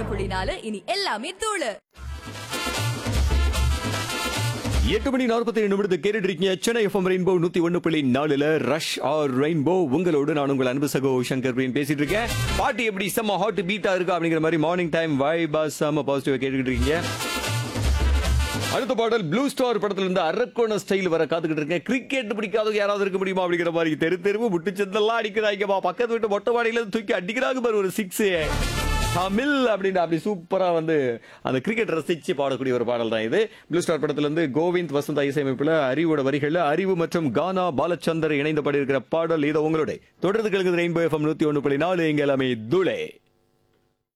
ஒண்ணு புள்ளி நாலு இனி எல்லாமே தூளு எட்டு மணி நாற்பத்தி ஏழு நிமிடத்தை கேட்டுட்டு இருக்கீங்க சென்னை எஃப்எம் ரெயின்போ நூத்தி ஒண்ணு புள்ளி நாலுல ரஷ் ஆர் ரெயின்போ உங்களோடு நான் உங்கள் அன்பு சகோ சங்கர் பிரியன் பேசிட்டு இருக்கேன் பாட்டு எப்படி செம்ம ஹாட் பீட்டா இருக்கா அப்படிங்கிற மாதிரி மார்னிங் டைம் வைபா செம்ம பாசிட்டிவா கேட்டுக்கிட்டு இருக்கீங்க அடுத்த பாடல் ப்ளூ ஸ்டார் படத்துல இருந்து அரக்கோண ஸ்டைல் வர காத்துக்கிட்டு இருக்கேன் கிரிக்கெட் பிடிக்காதவங்க யாராவது இருக்க முடியுமா அப்படிங்கிற மாதிரி தெரு தெருவு முட்டுச்சந்தெல்லாம் அடிக்கிறாங்கப்பா பக்கத்து வீட்டு மொட்டை மாடியில இருந்து தூக்கி அடிக்கிறாங்க பாரு ஒரு சிக்ஸ் தமிழ் அப்படின்னு அப்படி சூப்பரா வந்து அந்த கிரிக்கெட் ரசிச்சு பாடக்கூடிய ஒரு பாடல் தான் இது ப்ளூ ஸ்டார் படத்துல இருந்து கோவிந்த் வசந்தா இசையமைப்புல அறிவோட வரிகள்ல அறிவு மற்றும் கானா பாலச்சந்தர் இணைந்த பாடி இருக்கிற பாடல் இதை உங்களுடைய தொடர்ந்து கலக்குது ரெயின்போ எஃப்எம் நூத்தி ஒன்று புள்ளி நாலு எங்க எல்லாமே துளே